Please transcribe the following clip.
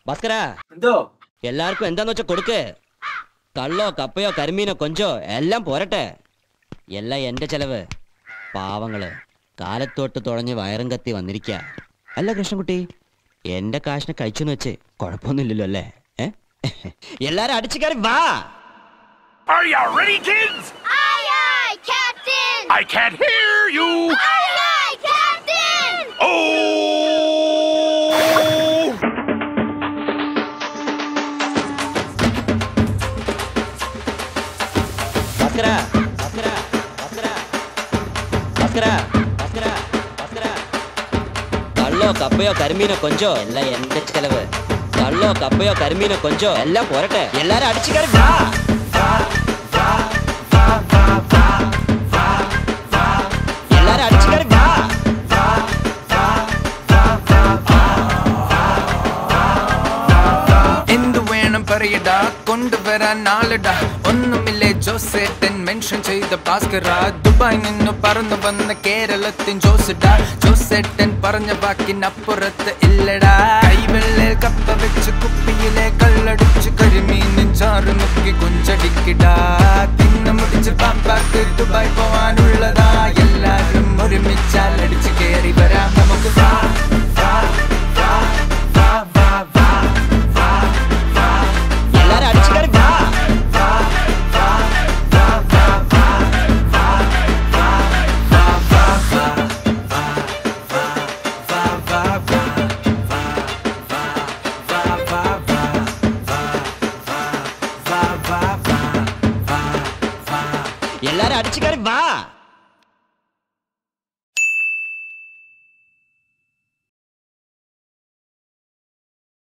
ഭാസ്കര എന്തോ എല്ലാവർക്കും എന്താന്ന് വെച്ചാ കൊടുക്ക് കള്ളോ കപ്പയോ കരിമീനോ കൊഞ്ചോ എല്ലാം പോരട്ടെ എല്ലാം എന്റെ ചെലവ് പാവങ്ങള് കാലത്തോട്ട് തുഴഞ്ഞ് വയറും കത്തി വന്നിരിക്ക അല്ല കൃഷ്ണൻകുട്ടി എന്റെ കാശിനെ കഴിച്ചെന്ന് വെച്ച് കുഴപ്പമൊന്നുമില്ലല്ലോ അല്ലേ ഏ? എല്ലാരും അടിച്ചു കയറി വാ Are you ready, kids? Aye, aye, Captain! I can't hear you. Aye, aye, Captain! Oh! Bhaskara Bhaskara Bhaskara Bhaskara Bhaskara Bhaskara കള്ളോ കപ്പയോ കരിമീനോ കൊഞ്ചോ എല്ലാം എന്റെ ചെലവ് കള്ളോ കപ്പയോ കരിമീനോ കൊഞ്ചോ എല്ലാം പോരട്ടെ എല്ലാരും അടിച്ചു കയറി വാ എല്ലാരും അടിച്ചു കയറി വാ എന്തു വേണം പറയടാ കൊണ്ടുവരാൻ ആളടാ ഒന്നുമില്ലേ ജോസേട്ടൻ മെൻഷൻ ചെയ്ത ഭാസ്കര ദുബായ് നിന്ന് പറന്നു വന്ന കേരളത്തിൻ ജോസഡാ ജോസേട്ടൻ പറഞ്ഞ വാക്കിനപ്പുറത്ത് ഇല്ലടാ കൈവെള്ളിൽ കപ്പ വെച്ച് കുപ്പിയിലെ കള്ളടിച്ച് കരിമീനും ചാറ് മുക്കി കൊഞ്ചടിക്കിടാ തിന്നു മുടിച്ച് പാപ്പാക്ക് ദുബായ് പോവാനുള്ളതാ എല്ലാരും ഒരുമിച്ചാൽ അടിച്ച് കേറി വരാം നമുക്ക് വാ വാ വാ വാ വാ വാ എല്ലാരും അടിച്ചു കയറി വാ എല്ലാരും അടിച്ചു കയറി വാ